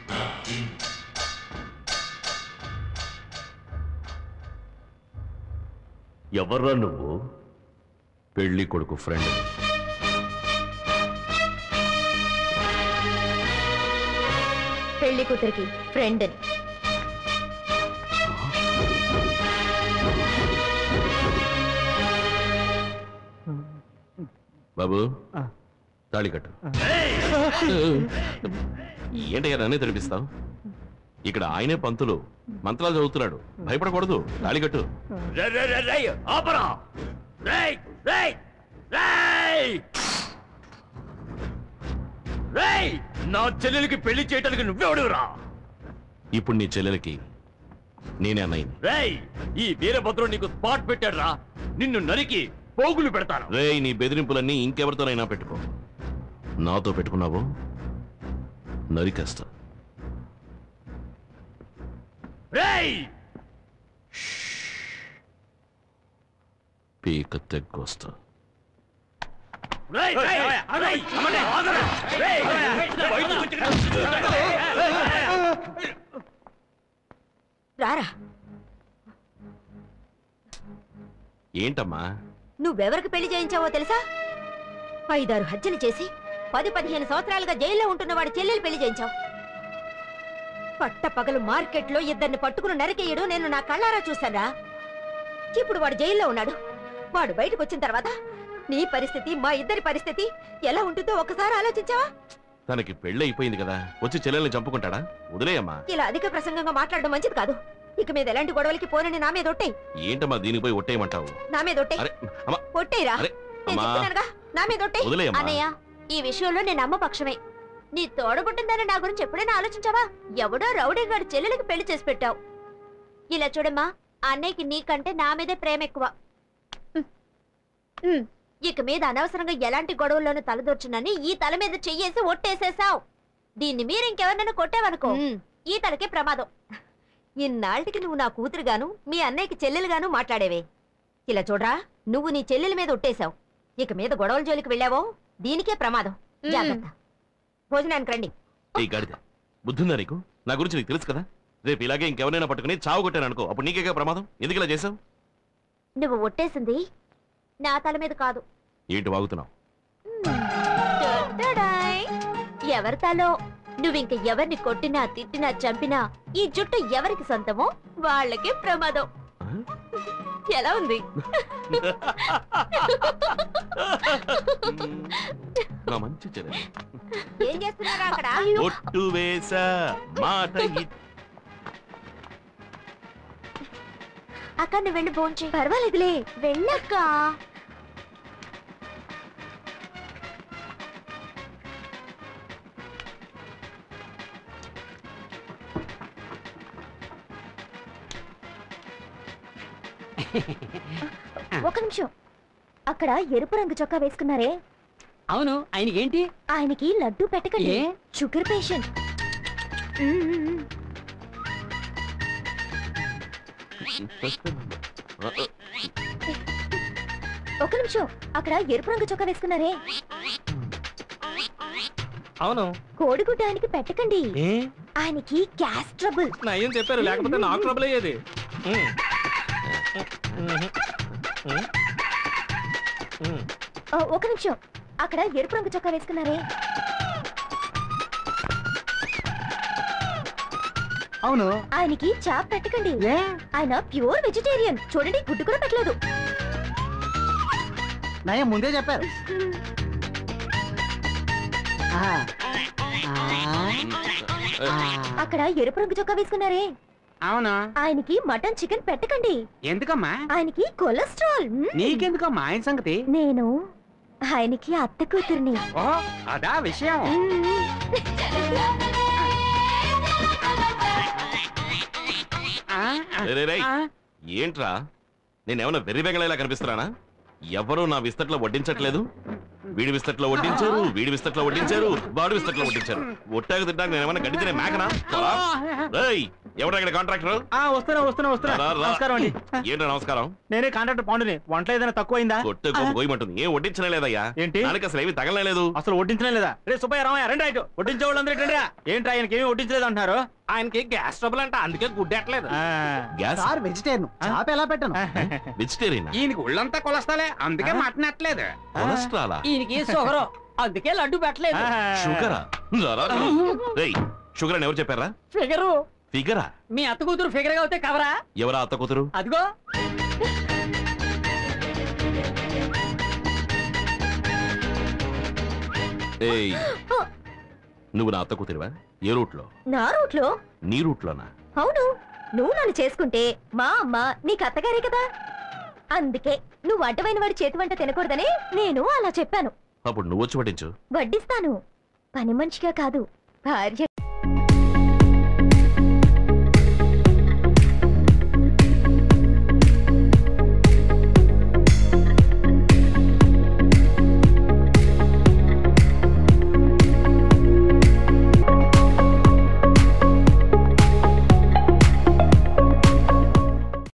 ఎవర్రా నువ్వు పెళ్లి కొడుకు ఫ్రెండ్ పెళ్లి కూతురికి ఫ్రెండ్ అని బాబు తాళి కట్టు ఏంటయ్యా నన్నే తెరిపిస్తావు ఇక్కడ ఆయనే పంతులు మంత్రాలు చదువుతున్నాడు భయపడకూడదు తాళి కట్టు ఆపరా రేయ్ రేయ్ రేయ్ రేయ్ నా చెల్లెలికి పెళ్లి చేయటానికి నువ్వెవడురా ఇప్పుడు నీ చెల్లెలకి నేనే అన్నయ్యని రేయ్ ఈ వీరభద్రుడు నీకు స్పాట్ పెట్టాడురా నిన్ను నరికి పోగులు పెడతాను రేయ్ నీ బెదిరింపులన్నీ ఇంకెవరితోనైనా పెట్టుకో నాతో పెట్టుకున్నావు నరికేస్తా రేయ్ పీక తెగ్గొస్తా రేయ్ రేయ్ రేయ్ అమ్మనే ఆగరా రేయ్ బయటకు వచ్చి రారా ఏంటమ్మా నువ్వెవరికి పెళ్లి చేయించావో తెలుసా ఐదారు హత్యలు చేసి పది పదిహేను సంవత్సరాలుగా జైల్లో ఉంటున్న వాడి చెల్లెలు పెళ్లి చేయించావు పట్ట పగలు మార్కెట్లో ఇద్దరిని పట్టుకుని నరికేయడం నేను నా కళ్ళారా చూశానా ఇప్పుడు వాడు జైల్లో ఉన్నాడు వాడు బయటకు వచ్చిన తర్వాత నీ పరిస్థితి మా ఇద్దరి పరిస్థితి ఎలా ఉంటుందో ఒకసారి ఆలోచించావా తనకి పెళ్ళి అయిపోయింది కదా వచ్చి చెల్లెల్ని చంపుకుంటాడా వదిలేయమ్మా ఇలా అధిక ప్రసంగంగా మాట్లాడడం మంచిది కాదు ఇక మీద ఎలాంటి గొడవలకి పోనని నా మీద ఒట్టేయ్ ఏంటమ్మా దీనికి పోయి ఒట్టేయమంటావు నా మీద ఒట్టేయ్ అరే అమ్మా ఒట్టేయరా అరే నేను అమ్మా చెప్తున్నానుగా నా మీద ఒట్టేయ్ వదిలేయమ్మా అన్నయ్య ఈ విషయంలో నేను అమ్మ పక్షమే నీ తోడబుట్టిందని నా గురించి ఎప్పుడైనా ఆలోచించావా ఎవడో రౌడీ గారి చెల్లెలకి పెళ్లి చేసి పెట్టావు ఇలా చూడమ్మా అన్నయ్యకి నీకంటే నా మీదే ప్రేమ ఎక్కువ ఉమ్. ఉమ్. ఇక మీద అనవసరంగా ఎలాంటి గొడవల్లోనూ తలదూర్చునని ఈ తల మీద చెయ్యేసి ఒట్టేసేసావు దీన్ని మీరు ఇంకెవరినైనా కొట్టావనుకో ఈ తలకే ప్రమాదం ఇన్నాళ్ళకి నువ్వు నా కూతురుగాను మీ అన్నయ్యకి చెల్లెలుగాను మాట్లాడేవే ఇలా చూడరా నువ్వు నీ చెల్లెల మీద ఒట్టేశావు ఇక మీద గొడవల జోలికి వెళ్ళావో దీనికే ప్రమాదం జాగ్రత్త భోజనానికి రండి ఈ గాడిద బుద్ధుందా నీకు నా గురించి నీకు తెలుసు కదా రేపు ఇలాగే ఇంకెవరైనా పట్టుకుని చావు కొట్టాను అనుకో అప్పుడు నీకేగా ప్రమాదం ఎందుకు ఇలా చేసావు నువ్వు ఒట్టేసింది నా తల మీద కాదు ఏంటి వాగుతున్నావు టడడాయ్. ఎవరి తలో నువ్వింక ఎవరిని కొట్టినా తిట్టినా చంపినా ఈ జుట్టు ఎవరికి సొంతమో వాళ్ళకే ప్రమాదం ఆ? ఎలా ఉంది నా మంచి చెల్లెలు ఏం చేస్తున్నారా అక్కడ ఒట్టు వేసా మాట ఇ- అక్క నువ్వు వెళ్ళి భోంచే పర్వాలేదులే వెళ్ళక్క ఒక నిమిషం అక్కడ ఎరుపు రంగు చొక్కా వేసుకున్నారే అవును ఆయనకి ఏంటి ఆయనకి లడ్డు పెట్టకండి ఏ? షుగర్ పేషెంట్ ఆ, ఆ, ఒక నిమిషం అక్కడ ఎరుపు రంగు చొక్కా వేసుకున్నారే అవును కోడిగుడ్డ ఆయనకి పెట్టకండి ఏ ఆయనకి గ్యాస్ ట్రబుల్ నయ్యం చెప్పారు లేకపోతే నాకు ట్రబుల్ అయ్యేది ఉమ్. ఉమ్. ఉమ్. ఆ, ఒక నిమిషం అక్కడ ఎరుపు రంగు చొక్కా వేసుకున్నారే అవును ఆయనకి చాప్ పెట్టకండి ఏ ఆయన ప్యూర్ వెజిటేరియన్ చూడండి గుడ్డు కూడా పెట్టలేదు నయ్యం ముందే చెప్పారు ఆ. ఆ. అక్కడ ఎరుపు రంగు చొక్కా వేసుకున్నారే అవునా ఆయనకి మటన్ చికెన్ పెట్టకండి ఎందుకమ్మా ఆయనకి కొలెస్ట్రాల్ మ్మ్. నీకెందుకమ్మా ఆయన సంగతి నేను ఆయనకి అత్త కూతుర్ని ఓ అదా విషయం ఆ, ఆ, రే, రే, రే. ఆ. ఏంట్రా నేనేమన్నా వెర్రి వెగలేలా కనిపిస్తున్నానా ఎవరు నా విస్తట్లో వడ్డించట్లేదు వీడి విస్తట్లో వడ్డించారు వీడి విస్తట్లో వడ్డించారు వాడి విస్తట్లో వడ్డించారు ఒట్టాకు తింటాక నేనేమన్నా గడ్డి తినే మేకనా పోరా. రేయ్ ఎవరు ఇక్కడ కాంట్రాక్టర్ ఆ వస్తున్నా వస్తున్నా వస్తున్నా రా, రా. నమస్కారం అండి ఏంటో నమస్కారం నేనే కాంట్రాక్టర్ పాండుని వంటలో ఏదైనా తక్కువైందా కొట్టు గొప్ప గోయమంటుంది ఏం వడ్డించనే లేదయ్యా ఏంటి? దానికి అసలు ఏమి తగలలేదు అసలు వడ్డించడం లేదా రే సుబ్బయ్య రామయ్య రండి రైట్ వడ్డించే వాళ్ళందరూ ఇటు రండిరా. ఏంట్రా ఆయనకి ఏమీ వడ్డించలేదు అంటున్నారు ఆయనకి గ్యాస్ ట్రబుల్ అంట అందుకే గుడ్డెట్లేదు ఆ. గ్యాస్ సార్ వెజిటేరియన్ చేప ఎలా పెట్టను వెజిటేరియన్ ఈయనకి ఒళ్ళంతా కొలస్తాలే అందుకే మటన్ ఎట్లేదు కొలెస్ట్రాలా ఈయనకి షుగర్ అందుకే లడ్డు పెట్టలేదు షుగరా రారా. రేయ్ షుగర్ అని ఎవరు చెప్పారా ఫిగరు ఫిగరా మీ అత్త కూతురు ఫిగర్ గా అవుతే కవరా ఎవరా అత్త కూతురు అదిగో ఏయ్ నువ్వు నా అత్త కూతురువా ఏ రూట్లో నా రూట్లో నీ రూట్లోనా అవును నువ్వు నన్ను చేసుకుంటే మా అమ్మ నీకు అత్తగారే కదా అందుకే నువ్వు అడ్డమైన వాడి చేతి వంట తినకూడదని నేను అలా చెప్పాను అప్పుడు నువ్వు వచ్చి పట్టించు వడ్డిస్తాను పని మనిషిగా కాదు భార్య